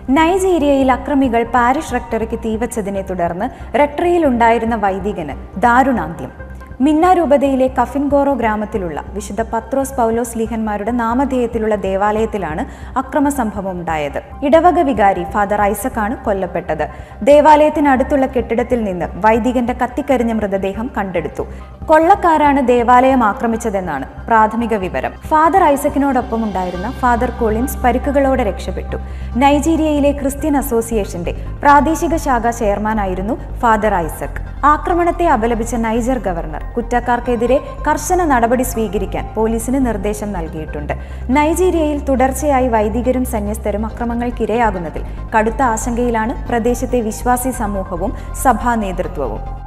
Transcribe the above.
നൈജീരിയയിൽ അക്രമികൾ പാരിഷ് റെക്ടറിക്ക് തീവച്ചതിനെ തുടർന്ന് റെക്ടറിയിലുണ്ടായിരുന്ന വൈദികന് ദാരുണാന്ത്യം മിന്ന രൂപതയിലെ കഫിൻഗോറോ ഗ്രാമത്തിലുള്ള വിശുദ്ധ പത്രോസ് പൗലോസ് ലീഹന്മാരുടെ നാമധേയത്തിലുള്ള ദേവാലയത്തിലാണ് അക്രമ സംഭവം ഉണ്ടായത് ഇടവക വികാരി ഫാദർ ഐസക്കാണ് കൊല്ലപ്പെട്ടത് ദേവാലയത്തിനടുത്തുള്ള കെട്ടിടത്തിൽ നിന്ന് വൈദികന്റെ കത്തിക്കരിഞ്ഞ മൃതദേഹം കണ്ടെടുത്തു കൊള്ളക്കാരാണ് ദേവാലയം ആക്രമിച്ചതെന്നാണ് പ്രാഥമിക വിവരം ഫാദർ ഐസക്കിനോടൊപ്പം ഉണ്ടായിരുന്ന ഫാദർ കോളിൻസ് പരിക്കുകളോടെ രക്ഷപ്പെട്ടു നൈജീരിയയിലെ ക്രിസ്ത്യൻ അസോസിയേഷന്റെ പ്രാദേശിക ശാഖ ചെയർമാനായിരുന്നു ഫാദർ ഐസക് ആക്രമണത്തെ അപലപിച്ച നൈജർ ഗവർണർ കുറ്റക്കാർക്കെതിരെ കർശന നടപടി സ്വീകരിക്കാൻ പോലീസിന് നിർദ്ദേശം നൽകിയിട്ടുണ്ട് നൈജീരിയയിൽ തുടർച്ചയായി വൈദികരും സന്യസ്തരും അക്രമങ്ങൾക്കിരയാകുന്നതിൽ കടുത്ത ആശങ്കയിലാണ് പ്രദേശത്തെ വിശ്വാസി സമൂഹവും സഭാ നേതൃത്വവും